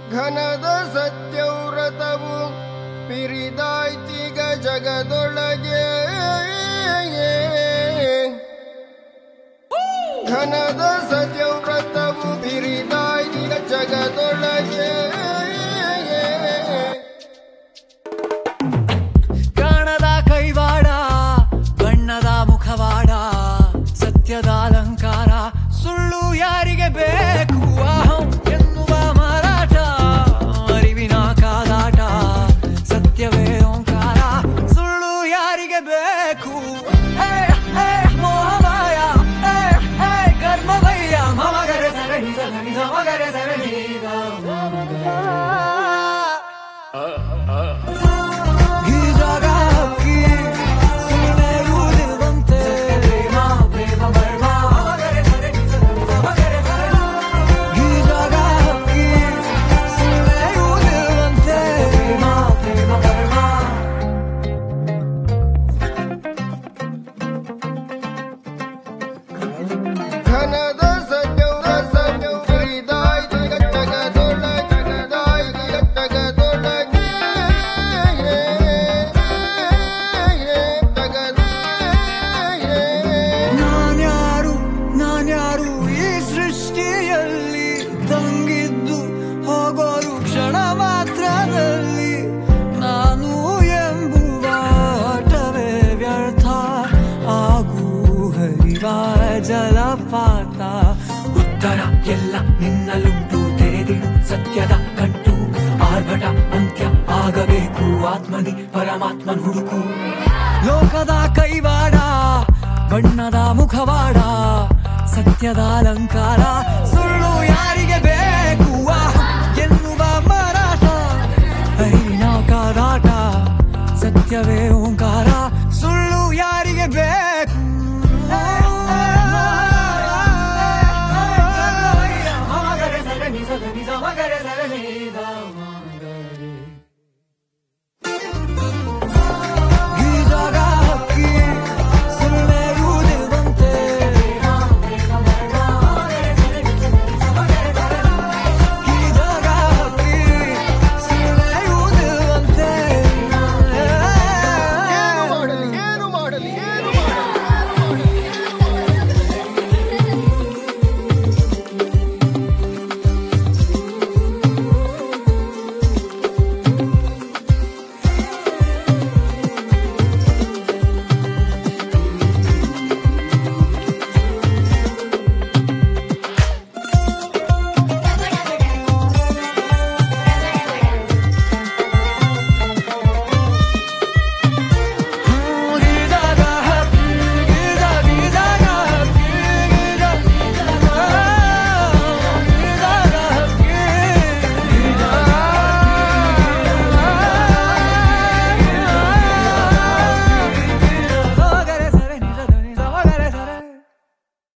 ಘನದ ಸತ್ಯವ್ರತವು ಪಿರಿದಾಯ್ತಿಗ ಜಗದೊಳಗೆ ಘನದ ಸತ್ಯವ್ರತವು ಪಿರಿದಾಯ್ತಿಗ ಜಗದೊಳಗೆ ಕಾಣದ ಕೈವಾಡ ಬಣ್ಣದ ಮುಖವಾಡ ಸತ್ಯದ ಅಲಂಕಾರ ಸುಳ್ಳು ಯಾರಿಗೆ ಬೇಕು ಅಹಂ ಎನ್ನುವ ಮಾರಾಟ ಅರಿವಿನ ಕಾದಾಟ ಸತ್ಯವೇ ಓಂಕಾರ ಸುಳ್ಳು ಯಾರಿಗೆ ಬೇಕು ಹೇ, ಹೇ, ಮೋಹಮಾಯ ಹೇ, ಹೇ, ಕರ್ಮವಯ್ಯ ಮಮಗರೆ ಸರಣಿ ಸರಣಿ ಸಮಗರೆ ಸರಣಿ ಈ ಜಾಗ ಹಕ್ಕಿ ಸುಮ್ಮನೆ ಉಳಿಯುವಂತೆ ಪ್ರೇಮ ಪ್ರೇಮ ಮರ್ಮ ಈ ಜಾಗ ಹಕ್ಕಿ ಸುಮ್ಮನೆ ಉಳಿಯುವಂತೆ ಪ್ರೇಮ ಪ್ರೇಮ ಮರ್ಮ ಘನದ ಸತ್ಯವ್ರ ಸತ್ಯವು ಪಿರಿದಾಯ್ತಿಗ ಜಗದೊಳಗೆ ಘನದಾಯ್ತಿಗ ಜಗದೊಳಗೆ ಜಗದೊಳಗೆ ನಾನ್ಯಾರು ನಾನ್ಯಾರು ಈ ಸೃಷ್ಟಿಯಲ್ಲಿ ತಂಗಿದ್ದು ಹೋಗೋರು ಕ್ಷಣ ಮಾತ್ರದಲ್ಲಿ ನಾನು ಎಂಬುವ ಆಟವೇ ವ್ಯರ್ಥ ಆಗು ಹರಿವ ಜಲಪಾತ ಉತ್ತರ ಎಲ್ಲ ನಿನ್ನಲ್ಲುಂಟು ತೆರೆದಿಡು ಸತ್ಯದ ಕಟ್ಟು ಆರ್ಭಟ ಅಂತ್ಯ ಆಗಬೇಕು ಆತ್ಮನಿ ಪರಮಾತ್ಮನ್ ಹುಡುಕು ಲೋಕದ ಕೈವಾಡ ಬಣ್ಣದ ಮುಖವಾಡ ಸತ್ಯದ ಅಲಂಕಾರ